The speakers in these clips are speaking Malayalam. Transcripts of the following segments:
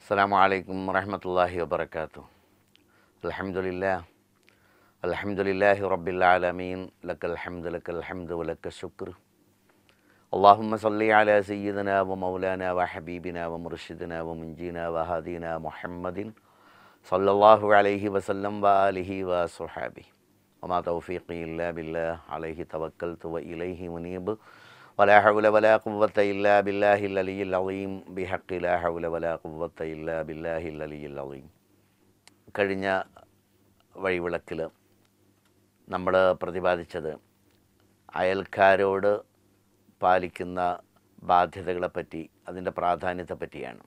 السلام عليكم ورحمة الله وبركاته الحمد لله الحمد لله رب العالمين لك الحمد لك الحمد ولك الشكر اللهم صل على سيدنا ومولانا وحبيبنا ومرشدنا ومنجينا وهادينا محمد صلى الله عليه وسلم وآله وصحابه وما توفيقي إلا بالله عليه توكلت وإليه منيب ولا حول ولا قوة إلا بالله العلي العظيم بحق لا حول ولا قوة إلا بالله العلي العظيم കഴിഞ്ഞ വഴിവിളക്കിൽ നമ്മൾ പ്രതിപാദിച്ചത് അയൽക്കാരോട് പാലിക്കുന്ന ബാധ്യതകളെപ്പറ്റി അതിൻ്റെ പ്രാധാന്യത്തെപ്പറ്റിയാണ്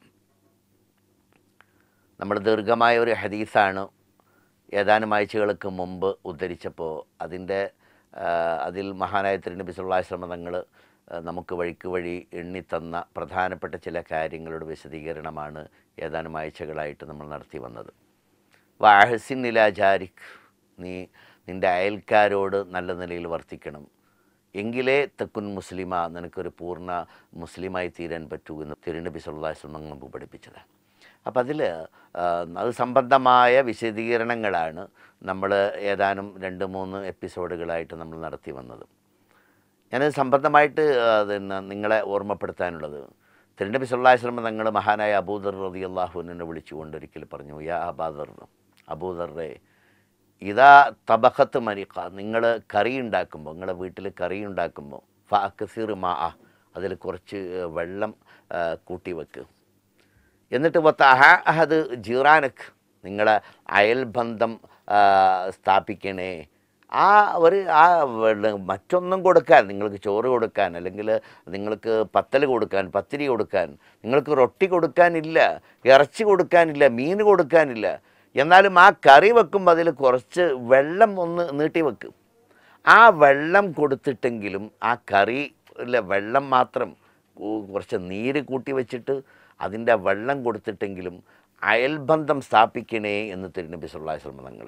നമ്മൾ ദീർഘമായ ഒരു ഹദീസാണ് ഏതാനും ആഴ്ചകൾക്ക് മുമ്പ് ഉദ്ധരിച്ചപ്പോൾ അതിൻ്റെ ആ, അതിൽ മഹാനായ തിരുനബി സുല്ലാശ്രമ തങ്ങൾ നമുക്ക് വഴിക്ക് വഴി എണ്ണിത്തന്ന പ്രധാനപ്പെട്ട ചില കാര്യങ്ങളുടെ വിശദീകരണമാണ് ഏതാനും ആഴ്ചകളായിട്ട് നമ്മൾ നടത്തി വന്നത് വാഹസിൻ നിലാചാരിക് നീ നിൻ്റെ അയൽക്കാരോട് നല്ല നിലയിൽ വർത്തിക്കണം എങ്കിലേ തെക്കുൻ മുസ്ലിമ നിനക്കൊരു പൂർണ്ണ മുസ്ലിമായി തീരാൻ പറ്റൂ എന്ന് തിരുനബി സുല്ലാസ്ലം നമുക്ക് പഠിപ്പിച്ചത് അപ്പം അതിൽ അത് സംബന്ധമായ വിശദീകരണങ്ങളാണ് നമ്മൾ ഏതാനും രണ്ട് മൂന്ന് എപ്പിസോഡുകളായിട്ട് നമ്മൾ നടത്തി വന്നത് ഞാനത് സംബന്ധമായിട്ട് പിന്നെ നിങ്ങളെ ഓർമ്മപ്പെടുത്താനുള്ളത് തിരുനബി സുല്ലാസ്ലം തങ്ങൾ മഹാനായ അബൂദർ റതി അള്ളാഹുവിനെ വിളിച്ചുകൊണ്ട് ഒരിക്കൽ പറഞ്ഞു യാ അബാദർ അബൂദറെ ഇതാ തബഖത്ത് മരിക്ക നിങ്ങൾ കറി ഉണ്ടാക്കുമ്പോൾ നിങ്ങളുടെ വീട്ടിൽ കറി ഉണ്ടാക്കുമ്പോൾ ഫാക്കസിർ മാ അതിൽ കുറച്ച് വെള്ളം ആ, കൂട്ടി വെക്ക് എന്നിട്ട് വത്തഹ അഹദ് ജീറാനക്ക് നിങ്ങളെ അയൽബന്ധം ആ, സ്ഥാപിക്കണേ ആ ഒരു ആ വെള്ള- മറ്റൊന്നും കൊടുക്കാൻ നിങ്ങൾക്ക് ചോറ് കൊടുക്കാൻ അല്ലെങ്കിൽ നിങ്ങൾക്ക് പത്തൽ കൊടുക്കാൻ പത്തിരി കൊടുക്കാൻ നിങ്ങൾക്ക് റൊട്ടി കൊടുക്കാനില്ല ഇറച്ചി കൊടുക്കാനില്ല മീൻ കൊടുക്കാനില്ല എന്നാലും ആ കറി വെക്കുമ്പോൾ അതിൽ കുറച്ച് വെള്ളം ഒന്ന് നീട്ടി വെക്കും ആ വെള്ളം കൊടുത്തിട്ടെങ്കിലും ആ കറിയിലെ വെള്ളം മാത്രം കു- കുറച്ച് നീര് കൂട്ടി വെച്ചിട്ട് അതിൻ്റെ വെള്ളം കൊടുത്തിട്ടെങ്കിലും അയൽബന്ധം സ്ഥാപിക്കണേ എന്ന് തിരുനബി സുല്ലാസ്ലമ തങ്ങൾ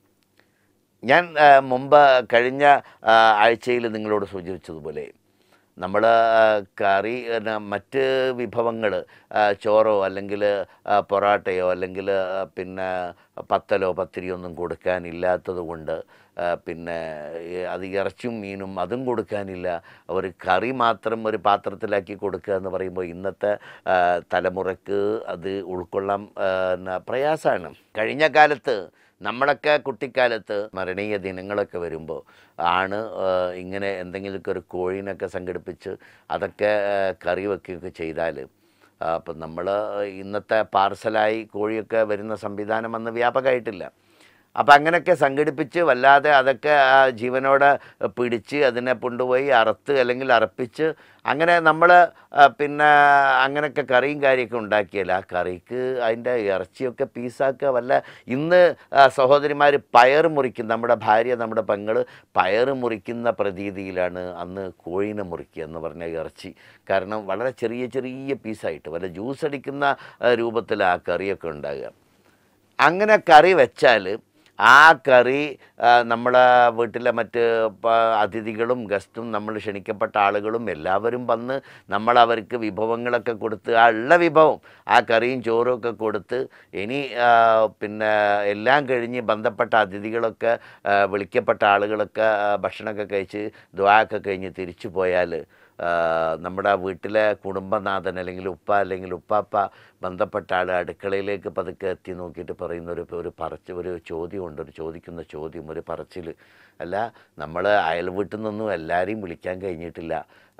ഞാൻ ആ, മുമ്പ് കഴിഞ്ഞ ആഴ്ചയിൽ നിങ്ങളോട് സൂചിപ്പിച്ചതുപോലെ നമ്മൾ കറി പിന്നെ മറ്റ് വിഭവങ്ങൾ ചോറോ അല്ലെങ്കിൽ പൊറാട്ടയോ അല്ലെങ്കിൽ ആ, പിന്നെ പത്തലോ പത്തിരിയോ ഒന്നും കൊടുക്കാനില്ലാത്തത് കൊണ്ട് ആ, പിന്നെ ഈ അത് ഇറച്ചും മീനും അതും കൊടുക്കാനില്ല ഒരു കറി മാത്രം ഒരു പാത്രത്തിലാക്കി കൊടുക്കുക എന്ന് പറയുമ്പോൾ ഇന്നത്തെ ആ, തലമുറക്ക് അത് ഉൾക്കൊള്ളാൻ ആ, ന- പ്രയാസമാണ് കഴിഞ്ഞ കാലത്ത് നമ്മളൊക്കെ കുട്ടിക്കാലത്ത് മരണീയ ദിനങ്ങളൊക്കെ വരുമ്പോൾ ആണ് ആ, ഇങ്ങനെ എന്തെങ്കിലുമൊക്കെ ഒരു കോഴീനൊക്കെ സംഘടിപ്പിച്ച് അതൊക്കെ ആ, കറി വെക്കുകയൊക്കെ ചെയ്താൽ അപ്പം നമ്മൾ ഇന്നത്തെ പാർസലായി കോഴിയൊക്കെ വരുന്ന സംവിധാനം അന്ന് വ്യാപകമായിട്ടില്ല അപ്പം അങ്ങനെയൊക്കെ സംഘടിപ്പിച്ച് വല്ലാതെ അതൊക്കെ ആ ജീവനോടെ പിടിച്ച് അതിനെ കൊണ്ടുപോയി അറുത്ത് അല്ലെങ്കിൽ അറപ്പിച്ച് അങ്ങനെ നമ്മൾ പിന്നെ അങ്ങനെയൊക്കെ കറിയും കാര്യമൊക്കെ ഉണ്ടാക്കിയാൽ ആ കറിക്ക് അതിൻ്റെ ഇറച്ചിയൊക്കെ പീസാക്കുക വല്ല ഇന്ന് സഹോദരിമാർ പയർ മുറിക്കും നമ്മുടെ ഭാര്യ നമ്മുടെ പെങ്ങൾ പയർ മുറിക്കുന്ന പ്രതീതിയിലാണ് അന്ന് കോഴീനെ മുറിക്കുക എന്ന് പറഞ്ഞ ഇറച്ചി കാരണം വളരെ ചെറിയ ചെറിയ പീസായിട്ട് വല്ല ജ്യൂസ് അടിക്കുന്ന ആ, രൂപത്തിൽ ആ കറിയൊക്കെ ഉണ്ടാകുക അങ്ങനെ കറി വെച്ചാൽ ആ കറി ആ, നമ്മളെ വീട്ടിലെ മറ്റ് പ- അതിഥികളും ഗസ്റ്റും നമ്മൾ ക്ഷണിക്കപ്പെട്ട ആളുകളും എല്ലാവരും വന്ന് നമ്മൾ അവർക്ക് വിഭവങ്ങളൊക്കെ കൊടുത്ത് ആ ഉള്ള വിഭവം ആ കറിയും ചോറും ഒക്കെ കൊടുത്ത് ഇനി ആ, പിന്നെ എല്ലാം കഴിഞ്ഞ് ബന്ധപ്പെട്ട അതിഥികളൊക്കെ ആ, വിളിക്കപ്പെട്ട ആളുകളൊക്കെ ആ, ഭക്ഷണമൊക്കെ കഴിച്ച് ദ്വായൊക്കെ കഴിഞ്ഞ് തിരിച്ചു പോയാൽ ആ, നമ്മുടെ വീട്ടിലെ കുടുംബനാഥൻ അല്ലെങ്കിൽ ഉപ്പ അല്ലെങ്കിൽ ഉപ്പാപ്പ ബന്ധപ്പെട്ട ആൾ അടുക്കളയിലേക്ക് പതുക്കെ എത്തി നോക്കിയിട്ട് പറയുന്ന ഒരു ഒരു പറച്ച് ഒരു ചോദ്യമുണ്ട് ഒരു ചോദിക്കുന്ന ചോദ്യം ഒരു പറച്ചിൽ അല്ല നമ്മൾ അയൽ വീട്ടിൽ നിന്നൊന്നും എല്ലാവരെയും വിളിക്കാൻ കഴിഞ്ഞിട്ടില്ല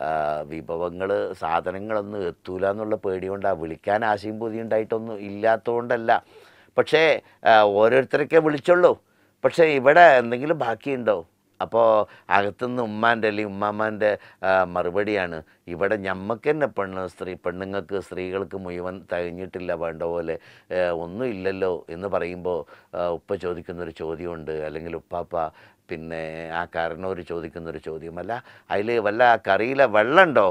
വിഭവങ്ങൾ സാധനങ്ങളൊന്നും എത്തൂല എന്നുള്ള പേടി കൊണ്ടാണ് വിളിക്കാൻ ആശയും പൊതി ഉണ്ടായിട്ടൊന്നും ഇല്ലാത്തതുകൊണ്ടല്ല പക്ഷേ ആ, ഓരോരുത്തരൊക്കെ വിളിച്ചുള്ളൂ പക്ഷേ ഇവിടെ എന്തെങ്കിലും ബാക്കിയുണ്ടോ അപ്പോൾ അകത്തുനിന്ന് ഉമ്മാൻ്റെ അല്ലെങ്കിൽ ഉമ്മാമ്മൻ്റെ മറുപടിയാണ് ഇവിടെ ഞമ്മക്ക് തന്നെ പെണ്ണ് സ്ത്രീ പെണ്ണുങ്ങൾക്ക് സ്ത്രീകൾക്ക് മുഴുവൻ തകഞ്ഞിട്ടില്ല വേണ്ട പോലെ ആ, ഒന്നുമില്ലല്ലോ എന്ന് പറയുമ്പോൾ ആ, ഉപ്പ ചോദിക്കുന്നൊരു ചോദ്യമുണ്ട് അല്ലെങ്കിൽ ഉപ്പാപ്പ പിന്നെ ആ കാരണവർ ചോദിക്കുന്നൊരു ചോദ്യമല്ല അതിൽ വല്ല കറിയിലെ വെള്ളമുണ്ടോ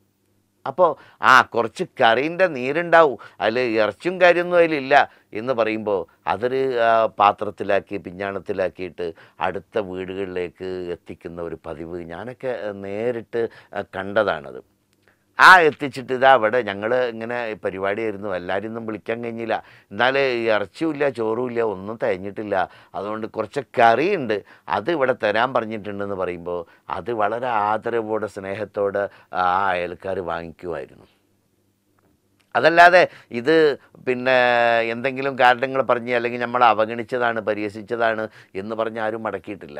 അപ്പോൾ ആ കുറച്ച് കറീൻ്റെ നീരുണ്ടാവും അതിൽ ഇറച്ചും കാര്യമൊന്നും അതിലില്ല എന്ന് പറയുമ്പോൾ അതൊരു ആ, പാത്രത്തിലാക്കി പിഞ്ഞാണത്തിലാക്കിയിട്ട് അടുത്ത വീടുകളിലേക്ക് എത്തിക്കുന്ന ഒരു പതിവ് ഞാനൊക്കെ നേരിട്ട് ആ, കണ്ടതാണത് ആ എത്തിച്ചിട്ട് ഇതാ അവിടെ ഞങ്ങൾ ഇങ്ങനെ പരിപാടിയായിരുന്നു എല്ലാവരും ഒന്നും വിളിക്കാൻ കഴിഞ്ഞില്ല എന്നാൽ ഇറച്ചിയുമില്ല ചോറുമില്ല ഒന്നും തയ്ഞ്ഞിട്ടില്ല അതുകൊണ്ട് കുറച്ച് കറിയുണ്ട് അത് ഇവിടെ തരാൻ പറഞ്ഞിട്ടുണ്ടെന്ന് പറയുമ്പോൾ അത് വളരെ ആദരവോടെ സ്നേഹത്തോടെ ആ അയൽക്കാർ വാങ്ങിക്കുമായിരുന്നു അതല്ലാതെ ഇത് പിന്നെ എന്തെങ്കിലും കാരണങ്ങൾ പറഞ്ഞ് അല്ലെങ്കിൽ നമ്മൾ അവഗണിച്ചതാണ് പരിഹസിച്ചതാണ് എന്ന് പറഞ്ഞ് ആരും മടക്കിയിട്ടില്ല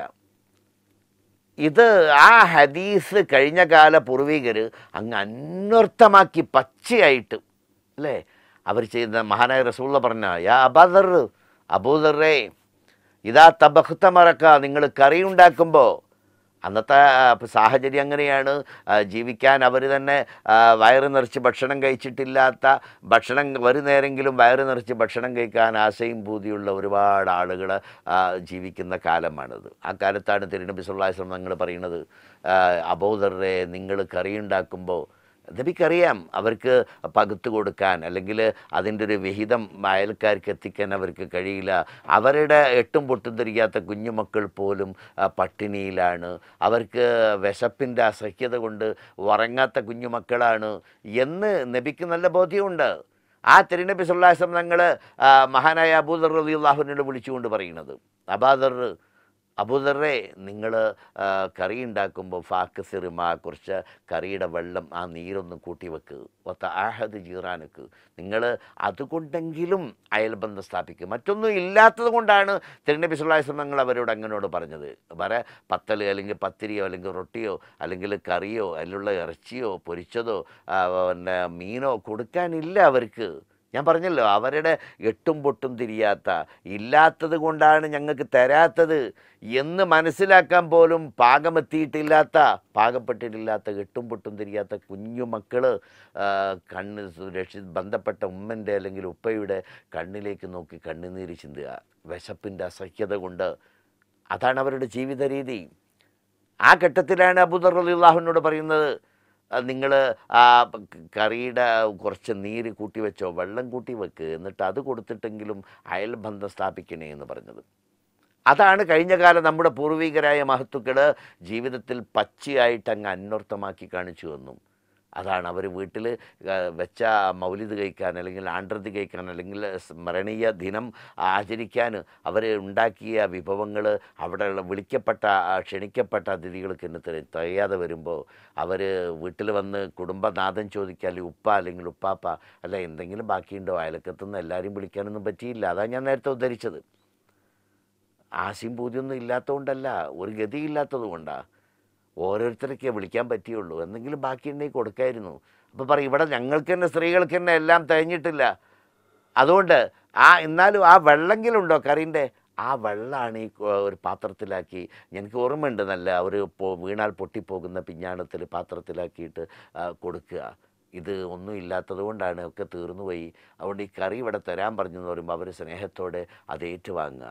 ഇത് ആ ഹദീസ് കഴിഞ്ഞ കാല പൂർവികർ അങ്ങ് അന്വർത്ഥമാക്കി പച്ചയായിട്ട് അല്ലേ അവർ ചെയ്യുന്ന മഹാനായ റസൂള്ള പറഞ്ഞ യാ അബദർ അബൂദറേ ഇതാ തബഹ്ത മറക്ക നിങ്ങൾ കറി ഉണ്ടാക്കുമ്പോൾ അന്നത്തെ ആ, സാഹചര്യം അങ്ങനെയാണ് ആ, ജീവിക്കാൻ അവർ തന്നെ ആ, വയറ് നിറച്ച് ഭക്ഷണം കഴിച്ചിട്ടില്ലാത്ത ഭക്ഷണം ഒരു നേരെങ്കിലും വയറ് നിറച്ച് ഭക്ഷണം കഴിക്കാൻ ആശയും പൂതിയുള്ള ഒരുപാട് ആളുകൾ ജീവിക്കുന്ന കാലമാണിത് ആ കാലത്താണ് തിരുനബി സുല്ലാസ്ലം നിങ്ങൾ പറയുന്നത് അബോധറെ നിങ്ങൾ കറി ഉണ്ടാക്കുമ്പോൾ നബിക്കറിയാം അവർക്ക് പകുത്ത് കൊടുക്കാൻ അല്ലെങ്കിൽ അതിൻ്റെ ഒരു വിഹിതം അയൽക്കാർക്ക് എത്തിക്കാൻ അവർക്ക് കഴിയില്ല അവരുടെ എട്ടും പൊട്ടും തിരിയാത്ത കുഞ്ഞുമക്കൾ പോലും ആ, പട്ടിണിയിലാണ് അവർക്ക് വിശപ്പിൻ്റെ അസഹ്യത കൊണ്ട് ഉറങ്ങാത്ത കുഞ്ഞുമക്കളാണ് എന്ന് നബിക്ക് നല്ല ബോധ്യമുണ്ട് ആ തിരുനബി സുല്ലാസം ഞങ്ങൾ മഹാനായ അബൂദർ റലി അള്ളാഹുവിനോട് വിളിച്ചുകൊണ്ട് പറയുന്നത് അബാദർ അബൂദറെ നിങ്ങൾ കറി ഉണ്ടാക്കുമ്പോൾ ഫാക്ക് സിറിമ കുറച്ച് കറിയുടെ വെള്ളം ആ നീരൊന്ന് കൂട്ടി വെക്ക് ഒത്ത ആഹദ് ജീറാനക്ക് നിങ്ങൾ അതുകൊണ്ടെങ്കിലും അയൽബന്ധം സ്ഥാപിക്കുക മറ്റൊന്നും ഇല്ലാത്തത് കൊണ്ടാണ് തിരുനബി സുല്ലാസ്ലം ഞങ്ങൾ അവരോട് അങ്ങനോട് പറഞ്ഞത് വേറെ പത്തൽ അല്ലെങ്കിൽ പത്തിരിയോ അല്ലെങ്കിൽ റൊട്ടിയോ അല്ലെങ്കിൽ കറിയോ അതിലുള്ള ഇറച്ചിയോ പൊരിച്ചതോ ആ, പിന്നെ മീനോ കൊടുക്കാനില്ല അവർക്ക് ഞാൻ പറഞ്ഞല്ലോ അവരുടെ എട്ടും പൊട്ടും തിരിയാത്ത ഇല്ലാത്തത് കൊണ്ടാണ് ഞങ്ങൾക്ക് തരാത്തത് എന്ന് മനസ്സിലാക്കാൻ പോലും പാകമെത്തിയിട്ടില്ലാത്ത പാകപ്പെട്ടിട്ടില്ലാത്ത എട്ടും പൊട്ടും തിരിയാത്ത കുഞ്ഞു മക്കൾ കണ്ണ് രക്ഷി ബന്ധപ്പെട്ട ഉമ്മൻ്റെ അല്ലെങ്കിൽ ഉപ്പയുടെ കണ്ണിലേക്ക് നോക്കി കണ്ണുനീര് ചിന്തുക വിശപ്പിൻ്റെ അസഹ്യത കൊണ്ട് അതാണ് അവരുടെ ജീവിത രീതി ആ ഘട്ടത്തിലാണ് അബൂദർ അള്ളാഹുവിനോട് പറയുന്നത് നിങ്ങൾ ആ ക- കറിയുടെ കുറച്ച് നീര് കൂട്ടി വെച്ചോ വെള്ളം കൂട്ടി വെക്ക് എന്നിട്ട് അത് കൊടുത്തിട്ടെങ്കിലും അയൽബന്ധം സ്ഥാപിക്കണേ എന്ന് പറഞ്ഞത് അതാണ് കഴിഞ്ഞ കാലം നമ്മുടെ പൂർവികരായ മഹത്തുക്കൾ ജീവിതത്തിൽ പച്ചയായിട്ട് അങ്ങ് അന്വർത്ഥമാക്കി കാണിച്ചു വന്നു അതാണ് അവർ വീട്ടിൽ വെച്ച മൗലിദ് കഴിക്കാൻ അല്ലെങ്കിൽ ആണ്ടൃതി കഴിക്കാൻ അല്ലെങ്കിൽ സ്മരണീയ ദിനം ആചരിക്കാൻ അവർ ഉണ്ടാക്കിയ വിഭവങ്ങൾ അവിടെ ഉള്ള വിളിക്കപ്പെട്ട ആ ക്ഷണിക്കപ്പെട്ട അതിഥികൾക്ക് ഇന്ന് തി- തികയാതെ വരുമ്പോൾ അവർ വീട്ടിൽ വന്ന് കുടുംബനാഥൻ ചോദിക്കുക അല്ലെങ്കിൽ ഉപ്പ അല്ലെങ്കിൽ ഉപ്പാപ്പ അല്ല എന്തെങ്കിലും ബാക്കിയുണ്ടോ അയലക്കത്തുനിന്ന് എല്ലാവരും വിളിക്കാനൊന്നും പറ്റിയില്ല അതാണ് ഞാൻ നേരത്തെ ഉദ്ധരിച്ചത് ആശയും പൂതിയൊന്നും ഇല്ലാത്തതുകൊണ്ടല്ല ഒരു ഗതിയില്ലാത്തത് കൊണ്ടാണ് ഓരോരുത്തരൊക്കെ വിളിക്കാൻ പറ്റിയുള്ളൂ എന്തെങ്കിലും ബാക്കിയുണ്ടെങ്കിൽ കൊടുക്കായിരുന്നു അപ്പോൾ പറയും ഇവിടെ ഞങ്ങൾക്ക് തന്നെ സ്ത്രീകൾക്ക് തന്നെ എല്ലാം തികഞ്ഞിട്ടില്ല അതുകൊണ്ട് ആ എന്നാലും ആ വെള്ളെങ്കിലുണ്ടോ കറീൻ്റെ ആ വെള്ളമാണ് ഈ കൊ- ഒരു പാത്രത്തിലാക്കി എനിക്ക് ഓർമ്മയുണ്ട് നല്ല ഒരു പൊ വീണാൽ പൊട്ടിപ്പോകുന്ന പിഞ്ഞാണത്തിൽ പാത്രത്തിലാക്കിയിട്ട് ആ, കൊടുക്കുക ഇത് ഒന്നും ഇല്ലാത്തത് കൊണ്ടാണ് ഒക്കെ തീർന്നു പോയി അതുകൊണ്ട് ഈ കറി ഇവിടെ തരാൻ പറഞ്ഞു എന്ന് പറയുമ്പോൾ അവർ സ്നേഹത്തോടെ അത് ഏറ്റുവാങ്ങുക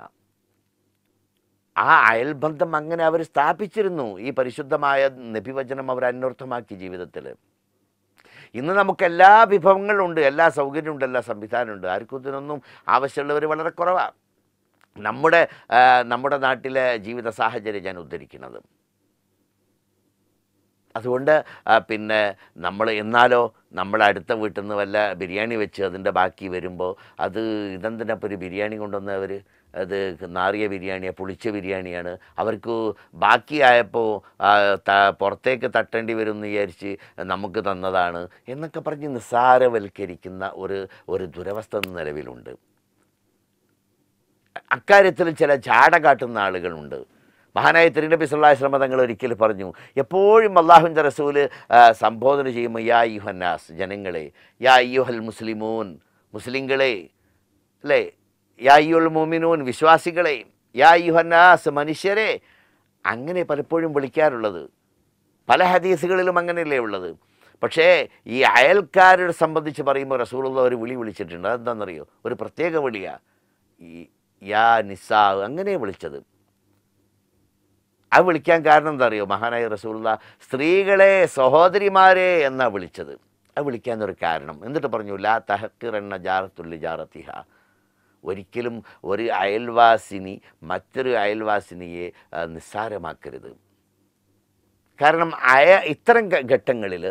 ആ അയൽബന്ധം അങ്ങനെ അവർ സ്ഥാപിച്ചിരുന്നു ഈ പരിശുദ്ധമായ നബിവചനം അവർ അന്വർത്ഥമാക്കി ജീവിതത്തിൽ ഇന്ന് നമുക്ക് എല്ലാ വിഭവങ്ങളുണ്ട് എല്ലാ സൗകര്യമുണ്ട് എല്ലാ സംവിധാനമുണ്ട് ആർക്കും ഇതിനൊന്നും ആവശ്യമുള്ളവർ വളരെ കുറവാണ് നമ്മുടെ ആ, നമ്മുടെ നാട്ടിലെ ജീവിത സാഹചര്യം ഞാൻ ഉദ്ധരിക്കുന്നത് അതുകൊണ്ട് ആ, പിന്നെ നമ്മൾ എന്നാലോ നമ്മൾ അടുത്ത വീട്ടിൽ നിന്ന് വല്ല ബിരിയാണി വെച്ച് അതിൻ്റെ ബാക്കി വരുമ്പോൾ അത് ഇതെന്തിനാ ഇപ്പോൾ ഒരു ബിരിയാണി കൊണ്ടുവന്നവർ അത് നാറിയ ബിരിയാണിയാണ് പുളിച്ച ബിരിയാണിയാണ് അവർക്ക് ബാക്കിയായപ്പോൾ ആ, ത- പുറത്തേക്ക് തട്ടേണ്ടി വരും എന്ന് വിചാരിച്ച് നമുക്ക് തന്നതാണ് എന്നൊക്കെ പറഞ്ഞ് നിസ്സാരവൽക്കരിക്കുന്ന ഒരു ഒരു ദുരവസ്ഥ ഇന്ന് നിലവിലുണ്ട് അക്കാര്യത്തിൽ ചില ജാട കാട്ടുന്ന ആളുകളുണ്ട് മഹാനായ തിരുനബി സല്ലാസ്ലമ തങ്ങൾ ഒരിക്കൽ പറഞ്ഞു എപ്പോഴും അള്ളാഹുവിൻ്റെ റസൂല് ആ, സംബോധന ചെയ്യുമ്പോൾ യാ യുഹന്നാസ് ജനങ്ങളെ യാ യുഹൽ മുസ്ലിമൂൻ മുസ്ലിങ്ങളെ അല്ലേ യാ യുൽ മോമിനൂൻ വിശ്വാസികളെ യാ യുഹന്നാസ് മനുഷ്യരെ അങ്ങനെ പലപ്പോഴും വിളിക്കാറുള്ളത് പല ഹദീസുകളിലും അങ്ങനെയല്ലേ ഉള്ളത് പക്ഷേ ഈ അയൽക്കാരെ സംബന്ധിച്ച് പറയുമ്പോൾ റസൂലുള്ള ഒരു വിളി വിളിച്ചിട്ടുണ്ട് അതെന്താണെന്നറിയോ ഒരു പ്രത്യേക വിളിയാ ഈ യാ നിസാ അങ്ങനെ വിളിച്ചത് അത് വിളിക്കാൻ കാരണം എന്താ അറിയോ മഹാനായ റസൂലുള്ള സ്ത്രീകളെ സഹോദരിമാരെ എന്നാ വിളിച്ചത് അത് വിളിക്കാൻ ഒരു കാരണം എന്നിട്ട് പറഞ്ഞു ലാ തഹക്കിറണ്ണ ജാറത്തുള്ളി ജാറത്തിഹ ഒരിക്കലും ഒരു അയൽവാസിനി മറ്റൊരു അയൽവാസിനിയെ ആ, നിസ്സാരമാക്കരുത് കാരണം അയ ഇത്തരം ഘ- ഘട്ടങ്ങളിൽ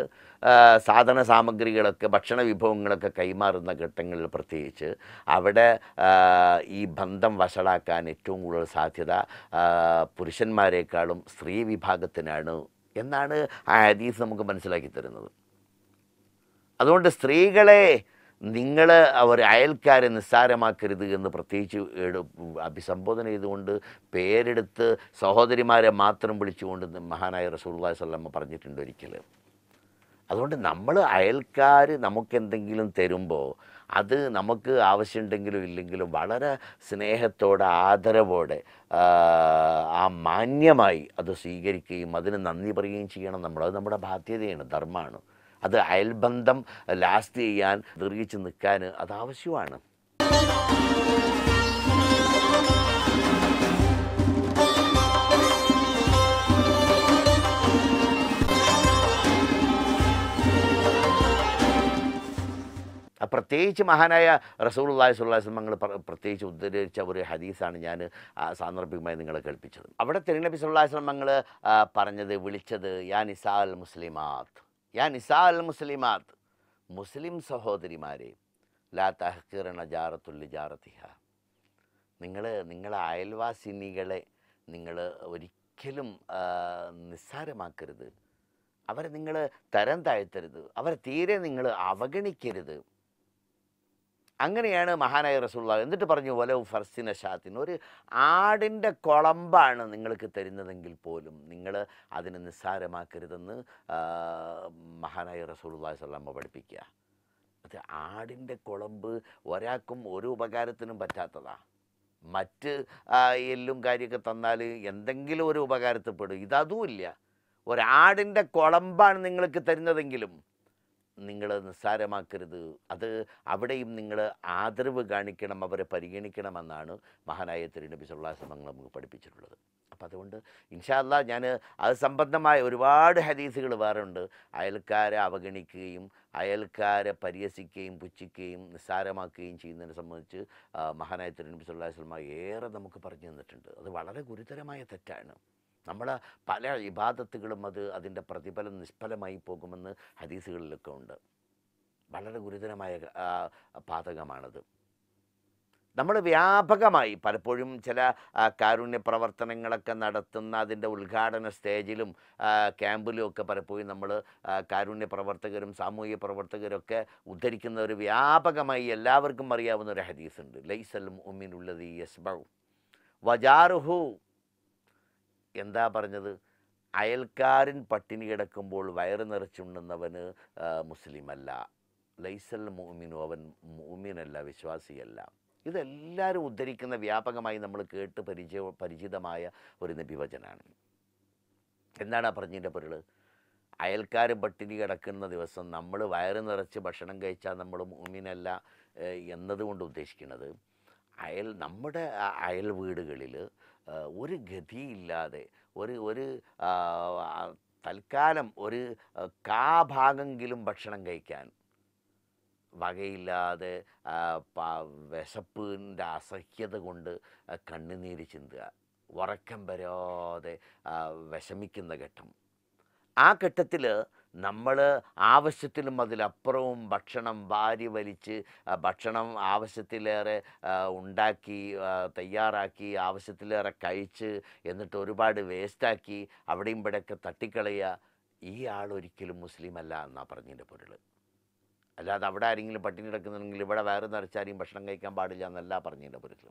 ആ, സാധന സാമഗ്രികളൊക്കെ ഭക്ഷണ വിഭവങ്ങളൊക്കെ കൈമാറുന്ന ഘട്ടങ്ങളിൽ പ്രത്യേകിച്ച് അവിടെ ആ, ഈ ബന്ധം വഷളാക്കാൻ ഏറ്റവും കൂടുതൽ സാധ്യത ആ, പുരുഷന്മാരെക്കാളും സ്ത്രീ വിഭാഗത്തിനാണ് എന്നാണ് ആ ഹദീസ് നമുക്ക് മനസ്സിലാക്കി തരുന്നത് അതുകൊണ്ട് സ്ത്രീകളെ നിങ്ങൾ അവർ അയൽക്കാരെ നിസ്സാരമാക്കരുത് എന്ന് പ്രത്യേകിച്ച് എടു അഭിസംബോധന ചെയ്തുകൊണ്ട് പേരെടുത്ത് സഹോദരിമാരെ മാത്രം വിളിച്ചുകൊണ്ട് മഹാനായ റസൂള്ളി സ്വല്ലമ്മ പറഞ്ഞിട്ടുണ്ട് ഒരിക്കൽ അതുകൊണ്ട് നമ്മൾ അയൽക്കാർ നമുക്കെന്തെങ്കിലും തരുമ്പോൾ അത് നമുക്ക് ആവശ്യമുണ്ടെങ്കിലും ഇല്ലെങ്കിലും വളരെ സ്നേഹത്തോടെ ആദരവോടെ ആ, ആ മാന്യമായി അത് സ്വീകരിക്കുകയും അതിന് നന്ദി പറയുകയും ചെയ്യണം നമ്മൾ അത് നമ്മുടെ ബാധ്യതയാണ് ധർമ്മമാണ് അത് അയൽബന്ധം ലാസ്റ്റ് ചെയ്യാൻ ദീർഘിച്ച് നിൽക്കാൻ അത് ആവശ്യമാണ് ആ പ്രത്യേകിച്ച് മഹാനായ റസൂൽ അള്ളാഹി സ്വല്ലാസ്ലം ഞങ്ങൾ പ്രത്യേകിച്ച് ഉദ്ധരിച്ച ഒരു ഹദീസാണ് ഞാൻ ആ, സാന്ദർഭികമായി നിങ്ങളെ കേൾപ്പിച്ചത് അവിടെ തിരുനബി സുല്ലാസ്ലം ഞങ്ങൾ പറഞ്ഞത് വിളിച്ചത് യാ നിസാ അൽ മുസ്ലിമാത്ത് യാ നിസാ അൽ മുസ്ലിമാത്ത് മുസ്ലിം സഹോദരിമാരെ ലാ തഹക്കിറണ ജാറത്തുല്ലി ജാറത്തിഹ നിങ്ങൾ നിങ്ങളെ അയൽവാസിനികളെ നിങ്ങൾ ഒരിക്കലും ആ, നിസ്സാരമാക്കരുത് അവരെ നിങ്ങൾ തരം താഴ്ത്തരുത് അവരെ തീരെ നിങ്ങൾ അവഗണിക്കരുത് അങ്ങനെയാണ് മഹാനായ റസൂള്ള എന്നിട്ട് പറഞ്ഞു വലവ് ഫർസിന ഷാത്തിന് ഒരു ആടിൻ്റെ കുളമ്പാണ് നിങ്ങൾക്ക് തരുന്നതെങ്കിൽ പോലും നിങ്ങൾ അതിനെ നിസ്സാരമാക്കരുതെന്ന് ആ, മഹാനായ റസൂള്ളി സ്വല്ലാമ്മ പഠിപ്പിക്കുക അത് ആടിൻ്റെ കുളമ്പ് ഒരാൾക്കും ഒരു ഉപകാരത്തിനും പറ്റാത്തതാ മറ്റ് ആ, എല്ലും കാര്യമൊക്കെ തന്നാൽ എന്തെങ്കിലും ഒരു ഉപകാരത്തിൽപ്പെടും ഇതതുമില്ല ഒരാടിൻ്റെ കുളമ്പാണ് നിങ്ങൾക്ക് തരുന്നതെങ്കിലും നിങ്ങൾ നിസ്സാരമാക്കരുത് അത് അവിടെയും നിങ്ങൾ ആദരവ് കാണിക്കണം അവരെ പരിഗണിക്കണമെന്നാണ് മഹാനായ തിരുനബി സുല്ലാസമങ്ങൾ നമുക്ക് പഠിപ്പിച്ചിട്ടുള്ളത് അപ്പം അതുകൊണ്ട് ഇൻഷാല്ല ഞാൻ അത് സംബന്ധമായ ഒരുപാട് ഹദീസുകൾ വേറെ ഉണ്ട് അയൽക്കാരെ അവഗണിക്കുകയും അയൽക്കാരെ പരിഹസിക്കുകയും പുച്ഛിക്കുകയും നിസ്സാരമാക്കുകയും ചെയ്യുന്നതിനെ സംബന്ധിച്ച് ആ, മഹാനായ തിരുനബി സുല്ലാസ്ലമ ഏറെ നമുക്ക് പറഞ്ഞു തന്നിട്ടുണ്ട് അത് വളരെ ഗുരുതരമായ തെറ്റാണ് നമ്മളെ പല ഇബാദത്തുകളും അത് അതിൻ്റെ പ്രതിഫലം നിഷ്ഫലമായി പോകുമെന്ന് ഹദീസുകളിലൊക്കെ ഉണ്ട് വളരെ ഗുരുതരമായ ആ, പാതകമാണത് നമ്മൾ വ്യാപകമായി പലപ്പോഴും ചില ആ, കാരുണ്യ പ്രവർത്തനങ്ങളൊക്കെ നടത്തുന്ന അതിൻ്റെ ഉദ്ഘാടന സ്റ്റേജിലും ആ, ക്യാമ്പിലും ഒക്കെ പലപ്പോഴും നമ്മൾ കാരുണ്യ പ്രവർത്തകരും സാമൂഹിക പ്രവർത്തകരൊക്കെ ഉദ്ധരിക്കുന്ന ഒരു വ്യാപകമായി എല്ലാവർക്കും അറിയാവുന്ന ഒരു ഹദീസുണ്ട് ലൈസൽ ഉമ്മിനുള്ളത് യസ്ബൗ വജാറുഹു എന്താ പറഞ്ഞത് അയൽക്കാരൻ പട്ടിണി കിടക്കുമ്പോൾ വയറ് നിറച്ചുണ്ണുന്നവന് ആ, മുസ്ലിമല്ല ലൈസൽ മോമിനു അവൻ മോമിനല്ല വിശ്വാസിയല്ല ഇതെല്ലാവരും ഉദ്ധരിക്കുന്ന വ്യാപകമായി നമ്മൾ കേട്ട് പരിചയ പരിചിതമായ ഒരു നബിവചനാണ് എന്താണ് ആ പറഞ്ഞതിൻ്റെ പൊരുൾ അയൽക്കാർ പട്ടിണി കിടക്കുന്ന ദിവസം നമ്മൾ വയറ് നിറച്ച് ഭക്ഷണം കഴിച്ചാൽ നമ്മൾ മൂമിനല്ല ഏഹ്, എന്നതുകൊണ്ട് ഉദ്ദേശിക്കുന്നത് അയൽ നമ്മുടെ ആ അയൽ വീടുകളിൽ ഏഹ്, ഒരു ഗതിയില്ലാതെ ഒരു ഒരു ആ, ആ, തൽക്കാലം ഒരു ആ, കാ ഭാഗമെങ്കിലും ഭക്ഷണം കഴിക്കാൻ വകയില്ലാതെ ആ, പ- വിശപ്പിൻ്റെ അസഹ്യത കൊണ്ട് ആ, കണ്ണുനീര് ചിന്തുക ഉറക്കം വരാതെ ആ, വിഷമിക്കുന്ന ഘട്ടം ആ ഘട്ടത്തിൽ നമ്മൾ ആവശ്യത്തിലും അതിലപ്പുറവും ഭക്ഷണം വാരി വലിച്ച് ആ, ഭക്ഷണം ആവശ്യത്തിലേറെ ആ, ഉണ്ടാക്കി ആ, തയ്യാറാക്കി ആവശ്യത്തിലേറെ കഴിച്ച് എന്നിട്ട് ഒരുപാട് വേസ്റ്റാക്കി അവിടെയും ഇവിടെയൊക്കെ തട്ടിക്കളയുക ഈ ആൾ ഒരിക്കലും മുസ്ലിം അല്ല എന്നാണ് പറഞ്ഞതിൻ്റെ പൊരുൾ അല്ലാതെ അവിടെ ആരെങ്കിലും പട്ടിണി കിടക്കുന്നുണ്ടെങ്കിൽ ഇവിടെ വയറ് നിറച്ചാരെയും ഭക്ഷണം കഴിക്കാൻ പാടില്ല എന്നല്ല പറഞ്ഞതിൻ്റെ പൊരുൾ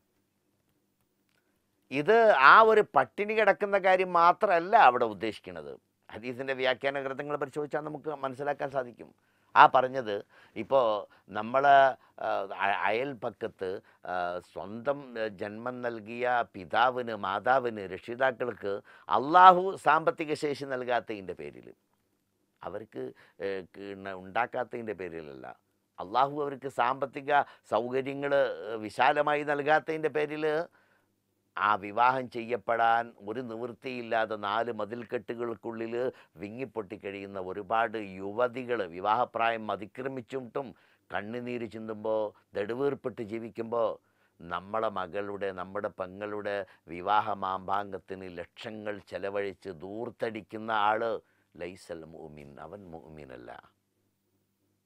ഇത് ആ ഒരു പട്ടിണി കിടക്കുന്ന കാര്യം മാത്രമല്ല അവിടെ ഉദ്ദേശിക്കുന്നത് ഹദീസിൻ്റെ വ്യാഖ്യാന ഗ്രന്ഥങ്ങൾ പരിശോധിച്ചാൽ നമുക്ക് മനസ്സിലാക്കാൻ സാധിക്കും ആ പറഞ്ഞത് ഇപ്പോൾ നമ്മളെ ആ, അ- അയൽപക്കത്ത് ആ, സ്വന്തം ആ, ജന്മം നൽകിയ പിതാവിന് മാതാവിന് രക്ഷിതാക്കൾക്ക് അള്ളാഹു സാമ്പത്തിക ശേഷി നൽകാത്തതിൻ്റെ പേരിൽ അവർക്ക് ഏഹ്, പിന്നെ ഉണ്ടാക്കാത്തതിൻ്റെ പേരിലല്ല അള്ളാഹു അവർക്ക് സാമ്പത്തിക സൗകര്യങ്ങൾ വിശാലമായി നൽകാത്തതിൻ്റെ പേരിൽ ആ വിവാഹം ചെയ്യപ്പെടാൻ ഒരു നിവൃത്തിയില്ലാതെ നാല് മതിൽക്കെട്ടുകൾക്കുള്ളിൽ വിങ്ങിപ്പൊട്ടിക്കഴിയുന്ന ഒരുപാട് യുവതികൾ വിവാഹപ്രായം അതിക്രമിച്ചിട്ടും കണ്ണുനീര് ചിന്തുമ്പോൾ നെടുവീർപ്പെട്ട് ജീവിക്കുമ്പോൾ നമ്മളെ മകളുടെ നമ്മുടെ പെങ്ങളുടെ വിവാഹ മാമ്പാങ്കത്തിന് ലക്ഷങ്ങൾ ചെലവഴിച്ച് ദൂർത്തടിക്കുന്ന ആള് ലൈസൽ മുഅ്മിൻ അവൻ മുഅ്മിനല്ല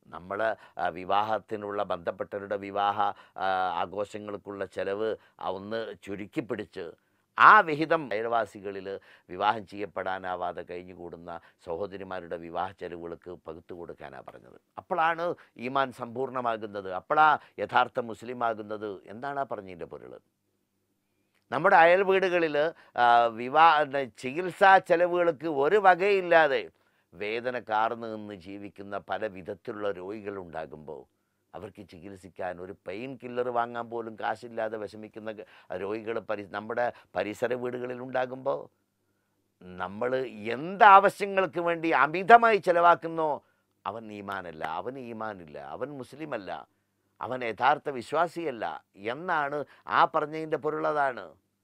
നമ്മൾ വിവാഹത്തിനുള്ള ബന്ധപ്പെട്ടവരുടെ വിവാഹ ആ, ആഘോഷങ്ങൾക്കുള്ള ചെലവ് ആ ഒന്ന് ചുരുക്കി പിടിച്ച് ആ വിഹിതം അയൽവാസികളിൽ വിവാഹം ചെയ്യപ്പെടാനാവാതെ കഴിഞ്ഞുകൂടുന്ന സഹോദരിമാരുടെ വിവാഹ ചെലവുകൾക്ക് പകുത്തു കൊടുക്കാനാണ് പറഞ്ഞത് അപ്പോഴാണ് ഈമാൻ സമ്പൂർണ്ണമാകുന്നത് അപ്പോഴാ യഥാർത്ഥ മുസ്ലിം ആകുന്നത് എന്താണ് ആ പറഞ്ഞതിൻ്റെ പൊരുൾ നമ്മുടെ അയൽ വീടുകളിൽ വിവാഹ ചികിത്സാ ചെലവുകൾക്ക് ഒരു വകയില്ലാതെ വേദന കാർന്നു നിന്ന് ജീവിക്കുന്ന പല വിധത്തിലുള്ള രോഗികളുണ്ടാകുമ്പോൾ അവർക്ക് ചികിത്സിക്കാൻ ഒരു പെയിൻ കില്ലർ വാങ്ങാൻ പോലും കാശില്ലാതെ വിഷമിക്കുന്ന ഗ- രോഗികൾ പരി നമ്മുടെ പരിസര വീടുകളിൽ ഉണ്ടാകുമ്പോൾ നമ്മൾ എന്താവശ്യങ്ങൾക്ക് വേണ്ടി അമിതമായി ചിലവാക്കുന്നോ അവൻ ഈമാനല്ല അവൻ ഈമാനില്ല അവൻ മുസ്ലിമല്ല അവൻ യഥാർത്ഥ വിശ്വാസിയല്ല എന്നാണ് ആ പറഞ്ഞതിൻ്റെ പൊരുളതാണ്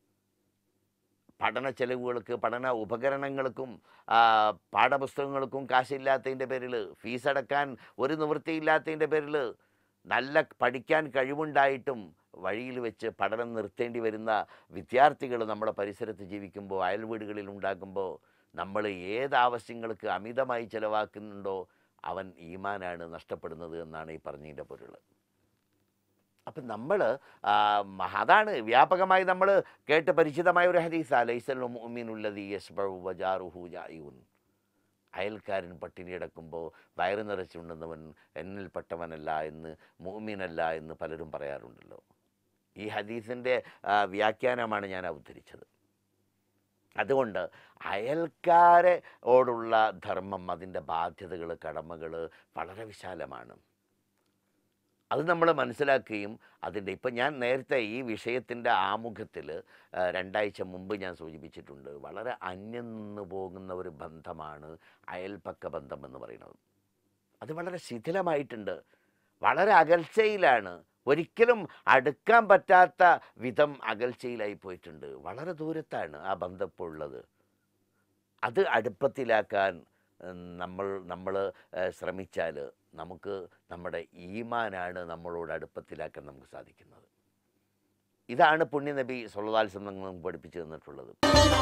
പഠന ചെലവുകൾക്ക് പഠന ഉപകരണങ്ങൾക്കും ആ, പാഠപുസ്തകങ്ങൾക്കും കാശില്ലാത്തതിൻ്റെ പേരിൽ ഫീസ് അടക്കാൻ ഒരു നിവൃത്തിയില്ലാത്തതിൻ്റെ പേരിൽ നല്ല പഠിക്കാൻ കഴിവുണ്ടായിട്ടും വഴിയിൽ വെച്ച് പഠനം നിർത്തേണ്ടി വരുന്ന വിദ്യാർത്ഥികൾ നമ്മുടെ പരിസരത്ത് ജീവിക്കുമ്പോൾ അയൽ വീടുകളിൽ ഉണ്ടാകുമ്പോൾ നമ്മൾ ഏത് ആവശ്യങ്ങൾക്ക് അമിതമായി ചിലവാക്കുന്നുണ്ടോ അവൻ ഈമാനാണ് നഷ്ടപ്പെടുന്നത് എന്നാണ് ഈ പറഞ്ഞതിൻ്റെ പൊരുൾ അപ്പം നമ്മൾ അതാണ് വ്യാപകമായി നമ്മൾ കേട്ട് പരിചിതമായ ഒരു ഹദീസ ലൈസൽ മുഅ്മിനുല്ലദീ യസ്ബഉ വജാറുഹു ജായിഉൻ അയൽക്കാരൻ പട്ടിണി കിടക്കുമ്പോൾ വയറ് നിറച്ചുണ്ടെന്നവൻ എന്നിൽപ്പെട്ടവനല്ല എന്ന് മുഅ്മിനല്ല എന്ന് പലരും പറയാറുണ്ടല്ലോ ഈ ഹദീസിൻ്റെ വ്യാഖ്യാനമാണ് ഞാൻ അവതരിച്ചത് അതുകൊണ്ട് അയൽക്കാരെ ഓടുള്ള ധർമ്മം അതിൻ്റെ ബാധ്യതകൾ കടമകൾ വളരെ വിശാലമാണ് അത് നമ്മൾ മനസ്സിലാക്കുകയും അതിൻ്റെ ഇപ്പം ഞാൻ നേരത്തെ ഈ വിഷയത്തിൻ്റെ ആമുഖത്തിൽ രണ്ടാഴ്ച മുമ്പ് ഞാൻ സൂചിപ്പിച്ചിട്ടുണ്ട് വളരെ അന്യം നിന്ന് പോകുന്ന ഒരു ബന്ധമാണ് അയൽപ്പക്ക ബന്ധം എന്ന് പറയുന്നത് അത് വളരെ ശിഥിലമായിട്ടുണ്ട് വളരെ അകൽച്ചയിലാണ് ഒരിക്കലും അടുക്കാൻ പറ്റാത്ത വിധം അകൽച്ചയിലായി പോയിട്ടുണ്ട് വളരെ ദൂരത്താണ് ആ ബന്ധം ഇപ്പോൾ ഉള്ളത് അത് അടുപ്പത്തിലാക്കാൻ ഉം, നമ്മൾ നമ്മൾ ശ്രമിച്ചാൽ നമുക്ക് നമ്മുടെ ഈമാനാണ് നമ്മളോട് അടുപ്പത്തിലാക്കാൻ നമുക്ക് സാധിക്കുന്നത് ഇതാണ് പുണ്യനബി സൊല്ലാൽസം നമുക്ക് പഠിപ്പിച്ചു തന്നിട്ടുള്ളത്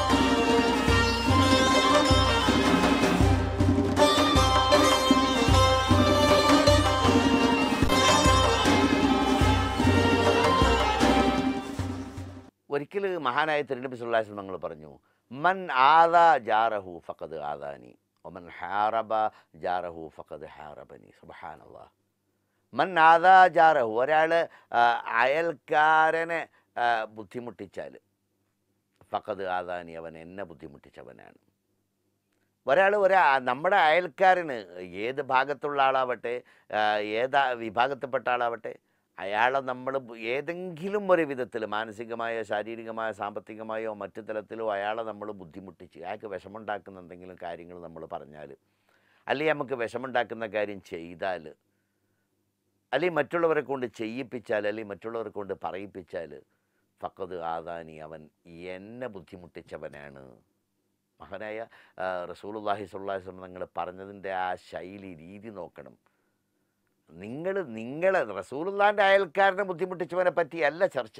ഒരിക്കൽ മഹാനായ തിരുനബി സുല്ലാസ്ലം ഞങ്ങൾ പറഞ്ഞു മൻ ആദാ ജാറഹു ഫഖദ് ആദാനി ഒമൻ ഹാറബ ജാറഹു ഫഖദ് ഹാറബനി സുബഹാനല്ലാ മൻ ആദാ ജാറഹു ഒരാൾ അയൽക്കാരനെ ആ, ബുദ്ധിമുട്ടിച്ചാൽ ഫഖദ് ആദാനി അവൻ എന്നെ ബുദ്ധിമുട്ടിച്ചവനാണ് ഒരാൾ ഒരാ നമ്മുടെ അയൽക്കാരന് ഏത് ഭാഗത്തുള്ള ആളാവട്ടെ ആ, ഏതാ വിഭാഗത്തിൽപ്പെട്ട ആളാവട്ടെ അയാളെ നമ്മൾ ഏതെങ്കിലും ഒരു വിധത്തിൽ മാനസികമായോ ശാരീരികമായോ സാമ്പത്തികമായോ മറ്റു തലത്തിലോ അയാളെ നമ്മൾ ബുദ്ധിമുട്ടിച്ച് അയാൾക്ക് വിഷമുണ്ടാക്കുന്ന എന്തെങ്കിലും കാര്യങ്ങൾ നമ്മൾ പറഞ്ഞാൽ അല്ലെങ്കിൽ നമുക്ക് വിഷമുണ്ടാക്കുന്ന കാര്യം ചെയ്താൽ അല്ലെങ്കിൽ മറ്റുള്ളവരെ കൊണ്ട് ചെയ്യിപ്പിച്ചാൽ അല്ലെങ്കിൽ മറ്റുള്ളവരെ കൊണ്ട് പറയിപ്പിച്ചാൽ ഫക്കത് ആദാനി അവൻ എന്നെ ബുദ്ധിമുട്ടിച്ചവനാണ് മഹാനായ ആ, റസൂലുള്ളാഹി സ്വല്ലല്ലാഹി അലൈഹി വസല്ലം നിങ്ങൾ പറഞ്ഞതിൻ്റെ ആ ശൈലി രീതി നോക്കണം നിങ്ങൾ നിങ്ങളെ റസൂലുള്ളാൻ്റെ അയൽക്കാരനെ ബുദ്ധിമുട്ടിച്ചവനെ പറ്റിയല്ല ചർച്ച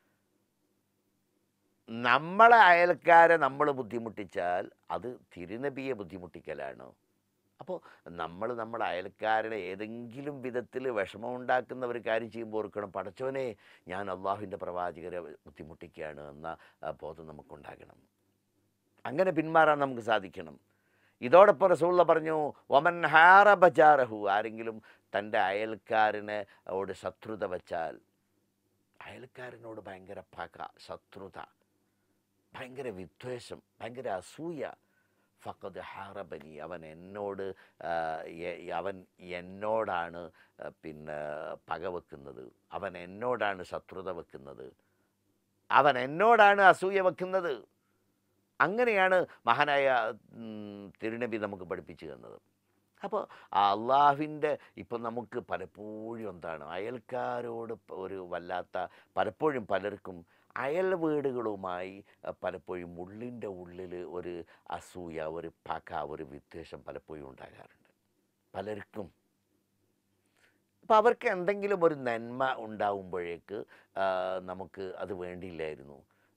നമ്മളെ അയൽക്കാരെ നമ്മൾ ബുദ്ധിമുട്ടിച്ചാൽ അത് തിരുനബിയെ ബുദ്ധിമുട്ടിക്കലാണ് അപ്പോൾ നമ്മൾ നമ്മുടെ അയൽക്കാരനെ ഏതെങ്കിലും വിധത്തിൽ വിഷമം ഉണ്ടാക്കുന്ന ഒരു കാര്യം ചെയ്യുമ്പോൾ ഓർക്കണം പടച്ചോനെ ഞാൻ അള്ളാഹുവിൻ്റെ പ്രവാചകരെ ബുദ്ധിമുട്ടിക്കുകയാണ് എന്ന ആ, ബോധം നമുക്കുണ്ടാകണം അങ്ങനെ പിന്മാറാൻ നമുക്ക് സാധിക്കണം ഇതോടൊപ്പം റസൂള്ള പറഞ്ഞു ഒമൻ ഹാറ ബജാറഹു ആരെങ്കിലും തൻ്റെ അയൽക്കാരനെ ഓട് ശത്രുത വച്ചാൽ അയൽക്കാരനോട് ഭയങ്കര പക ശത്രുത ഭയങ്കര വിദ്വേഷം ഭയങ്കര അസൂയ ഫക്കത് ഹാറബനി അവൻ എന്നോട് ആ, എ- അവൻ എന്നോടാണ് ആ, പിന്നെ പക വെക്കുന്നത് അവൻ എന്നോടാണ് ശത്രുത വെക്കുന്നത് അവൻ എന്നോടാണ് അസൂയ വെക്കുന്നത് അങ്ങനെയാണ് മഹാനായ ഉം, തിരുനബി നമുക്ക് പഠിപ്പിച്ചു തന്നത് അപ്പോൾ അള്ളാഹുവിൻ്റെ ഇപ്പം നമുക്ക് പലപ്പോഴും എന്താണ് അയൽക്കാരോട് പ- ഒരു വല്ലാത്ത പലപ്പോഴും പലർക്കും അയൽ വീടുകളുമായി അഹ്, പലപ്പോഴും ഉള്ളിൻ്റെ ഉള്ളിൽ ഒരു അസൂയ ഒരു പക ഒരു വിദ്വേഷം പലപ്പോഴും ഉണ്ടാകാറുണ്ട് പലർക്കും അപ്പം അവർക്ക് എന്തെങ്കിലും ഒരു നന്മ ഉണ്ടാവുമ്പോഴേക്ക് ആ, നമുക്ക് അത് വേണ്ടിയില്ലായിരുന്നു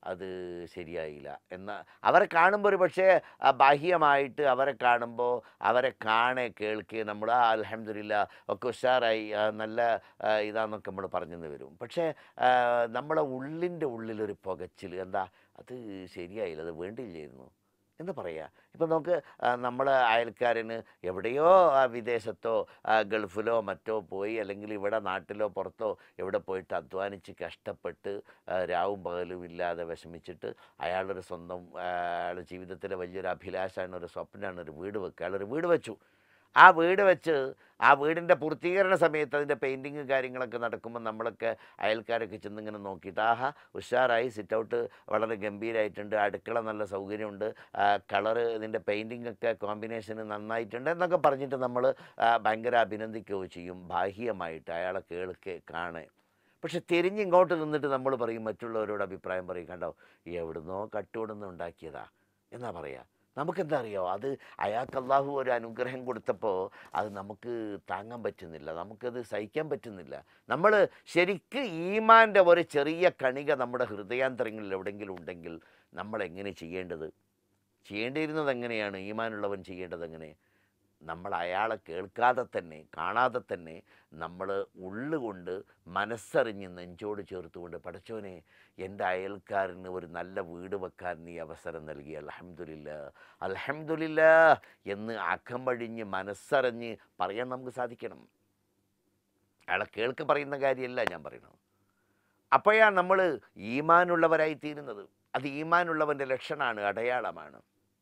അത് ശരിയായില്ല എന്ന അവരെ കാണുമ്പോൾ ഒരു പക്ഷേ ആ, ബാഹ്യമായിട്ട് അവരെ കാണുമ്പോൾ അവരെ കാണെ കേൾക്കെ നമ്മൾ ആ അലഹമില്ല ഒക്കെ ഉഷാറായി ആ, നല്ല ആ, ഇതാന്നൊക്കെ നമ്മൾ പറഞ്ഞെന്ന് വരും പക്ഷേ ആ, നമ്മളെ ഉള്ളിൻ്റെ ഉള്ളിലൊരു പുകച്ചിൽ എന്താ അത് ശരിയായില്ല അത് വേണ്ടിയില്ലായിരുന്നു എന്ന് പറയാ ഇപ്പം നമുക്ക് നമ്മളെ അയൽക്കാരന് എവിടെയോ ആ, വിദേശത്തോ ആ, ഗൾഫിലോ മറ്റോ പോയി അല്ലെങ്കിൽ ഇവിടെ നാട്ടിലോ പുറത്തോ എവിടെ പോയിട്ട് അധ്വാനിച്ച് കഷ്ടപ്പെട്ട് ആ, രാവും പകലും ഇല്ലാതെ വിഷമിച്ചിട്ട് അയാളൊരു സ്വന്തം ആ, അയാളുടെ ജീവിതത്തിലെ വലിയൊരു അഭിലാഷമാണ് ഒരു സ്വപ്നമാണ് ഒരു വീട് വെക്കുക അയാളൊരു വീട് വെച്ചു ആ വീട് വെച്ച് ആ വീടിൻ്റെ പൂർത്തീകരണ സമയത്ത് അതിൻ്റെ പെയിൻറ്റിങ് കാര്യങ്ങളൊക്കെ നടക്കുമ്പോൾ നമ്മളൊക്കെ അയൽക്കാരൊക്കെ ചെന്നിങ്ങനെ നോക്കിയിട്ട് ആഹാ ഉഷാറായി സിറ്റ് ഔട്ട് വളരെ ഗംഭീരമായിട്ടുണ്ട് അടുക്കള നല്ല സൗകര്യമുണ്ട് കളറ് ഇതിൻ്റെ പെയിൻറ്റിംഗ് ഒക്കെ കോമ്പിനേഷന് നന്നായിട്ടുണ്ട് എന്നൊക്കെ പറഞ്ഞിട്ട് നമ്മൾ ഭയങ്കര അഭിനന്ദിക്കുകയോ ചെയ്യും ബാഹ്യമായിട്ട് അയാളെ കേൾക്കെ കാണേ പക്ഷെ തിരിഞ്ഞിങ്ങോട്ട് നിന്നിട്ട് നമ്മൾ പറയും മറ്റുള്ളവരോട് അഭിപ്രായം പറയും കണ്ടോ എവിടുന്നോ കട്ടുകൊടുന്ന് ഉണ്ടാക്കിയതാ എന്നാ പറയുക നമുക്കെന്താ അറിയോ അത് അയാൾക്ക് അള്ളാഹു ഒരു അനുഗ്രഹം കൊടുത്തപ്പോൾ അത് നമുക്ക് താങ്ങാൻ പറ്റുന്നില്ല നമുക്കത് സഹിക്കാൻ പറ്റുന്നില്ല നമ്മൾ ശരിക്ക് ഈമാൻ്റെ ഒരു ചെറിയ കണിക നമ്മുടെ ഹൃദയാന്തരങ്ങളിൽ എവിടെയെങ്കിലും ഉണ്ടെങ്കിൽ നമ്മൾ എങ്ങനെ ചെയ്യേണ്ടത് ചെയ്യേണ്ടിയിരുന്നത് എങ്ങനെയാണ് ഈമാനുള്ളവൻ ചെയ്യേണ്ടത് എങ്ങനെ നമ്മൾ അയാളെ കേൾക്കാതെ തന്നെ കാണാതെ തന്നെ നമ്മൾ ഉള്ളുകൊണ്ട് മനസ്സറിഞ്ഞ് നെഞ്ചോട് ചേർത്തുകൊണ്ട് പഠിച്ചവനെ എൻ്റെ അയൽക്കാരന് ഒരു നല്ല വീട് വെക്കാൻ നീ അവസരം നൽകി അലഹമുല്ല അലഹമുല്ല എന്ന് അകമഴിഞ്ഞ് മനസ്സറിഞ്ഞ് പറയാൻ നമുക്ക് സാധിക്കണം അയാളെ കേൾക്ക് പറയുന്ന കാര്യമല്ല ഞാൻ പറയുന്നത് അപ്പോഴാണ് നമ്മൾ ഈമാനുള്ളവരായി തീരുന്നത് അത് ഈമാനുള്ളവൻ്റെ ലക്ഷണമാണ് അടയാളമാണ്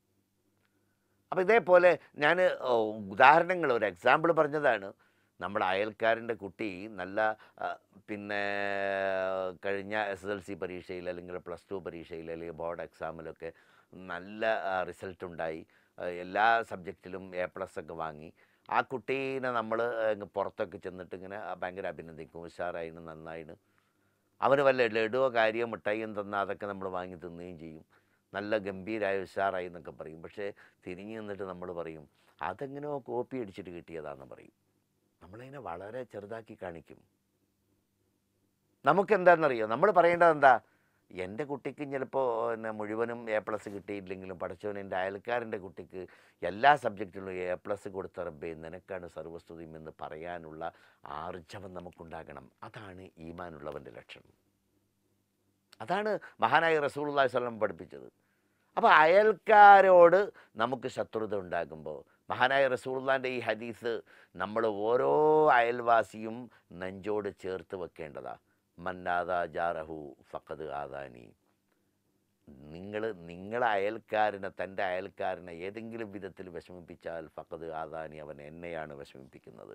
അപ്പോൾ ഇതേപോലെ ഞാൻ ഉദാഹരണങ്ങൾ ഒരു എക്സാമ്പിൾ പറഞ്ഞതാണ് നമ്മുടെ അയൽക്കാരൻ്റെ കുട്ടി നല്ല ആ, പിന്നെ കഴിഞ്ഞ എസ് എസ് എൽ സി പരീക്ഷയിൽ അല്ലെങ്കിൽ പ്ലസ് ടു പരീക്ഷയിൽ അല്ലെങ്കിൽ ബോർഡ് എക്സാമിലൊക്കെ നല്ല റിസൾട്ട് ഉണ്ടായി ആ, എല്ലാ സബ്ജക്റ്റിലും എ പ്ലസ് ഒക്കെ വാങ്ങി ആ കുട്ടീനെ നമ്മൾ പുറത്തൊക്കെ ചെന്നിട്ട് ഇങ്ങനെ ഭയങ്കര അഭിനന്ദിക്കും ഉഷാറായിന് നന്നായിന് അവന് വല്ല ലഡുവോ കാര്യമോ മിഠായിയും തന്നാൽ അതൊക്കെ നമ്മൾ വാങ്ങി തിന്നുകയും ചെയ്യും നല്ല ഗംഭീരായ ഉഷാറായി എന്നൊക്കെ പറയും പക്ഷേ തിരിഞ്ഞു നിന്നിട്ട് നമ്മൾ പറയും അതെങ്ങനെയോ കോപ്പി അടിച്ചിട്ട് കിട്ടിയതാണെന്ന് പറയും നമ്മളതിനെ വളരെ ചെറുതാക്കി കാണിക്കും നമുക്കെന്താണെന്നറിയോ നമ്മൾ പറയേണ്ടത് എന്താ എൻ്റെ കുട്ടിക്ക് ചിലപ്പോൾ പിന്നെ മുഴുവനും എ പ്ലസ് കിട്ടിയില്ലെങ്കിലും പഠിച്ചവൻ എൻ്റെ അയൽക്കാരൻ്റെ കുട്ടിക്ക് എല്ലാ സബ്ജക്റ്റിലും എ പ്ലസ് കൊടുത്ത റബ്ബേ നിനക്കാണ് സർവസ്തുതിയും എന്ന് പറയാനുള്ള ആർജവം നമുക്കുണ്ടാകണം അതാണ് ഈമാനുള്ളവൻ്റെ ലക്ഷണം അതാണ് മഹാനായ റസൂലുള്ളാഹി സ്വലം പഠിപ്പിച്ചത് അപ്പോൾ അയൽക്കാരോട് നമുക്ക് ശത്രുത ഉണ്ടാകുമ്പോൾ മഹാനായ റസൂലുള്ളാൻ്റെ ഈ ഹദീസ് നമ്മൾ ഓരോ അയൽവാസിയും നെഞ്ചോട് ചേർത്ത് വെക്കേണ്ടതാ മന്നാദ ജാറഹു ഫഖദ് ആദാനി നിങ്ങൾ നിങ്ങളെ അയൽക്കാരനെ തൻ്റെ അയൽക്കാരനെ ഏതെങ്കിലും വിധത്തിൽ വിഷമിപ്പിച്ചാൽ ഫഖദ് ആദാനി അവൻ എന്നെയാണ് വിഷമിപ്പിക്കുന്നത്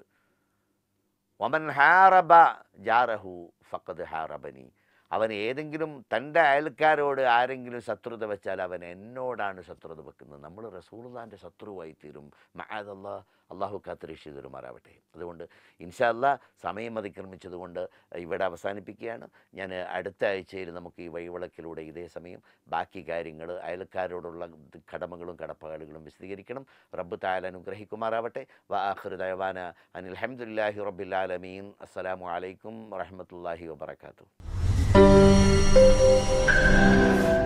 ഒമൻ ഹാറബ ജാറഹു ഫഖദ് ഹാറബനി അവൻ ഏതെങ്കിലും തൻ്റെ അയൽക്കാരോട് ആരെങ്കിലും ശത്രുത വെച്ചാൽ അവൻ എന്നോടാണ് ശത്രുത വെക്കുന്നത് നമ്മൾ റസൂർദാൻ്റെ ശത്രുവായി തീരും മഹാദല്ലാ അള്ളാഹു കാത്തിരീഷ് തരുമാറാവട്ടെ അതുകൊണ്ട് ഇൻഷാല്ല സമയം അതിക്രമിച്ചതുകൊണ്ട് ഇവിടെ അവസാനിപ്പിക്കുകയാണ് ഞാൻ അടുത്ത ആഴ്ചയിൽ നമുക്ക് ഈ വഴിവിളക്കിലൂടെ ഇതേ സമയം ബാക്കി കാര്യങ്ങൾ അയൽക്കാരോടുള്ള കടമകളും കടപ്പാടുകളും വിശദീകരിക്കണം റബ്ബ് തായാൽ അനുഗ്രഹിക്കുമാറാവട്ടെ വാഹൃദയവാന അനിൽ അഹമ്മദില്ലാഹി റബ്ബിലാലമീൻ അസ്സലാമു അലൈക്കും വറഹമത്തല്ലാഹി വബർക്കാത്തു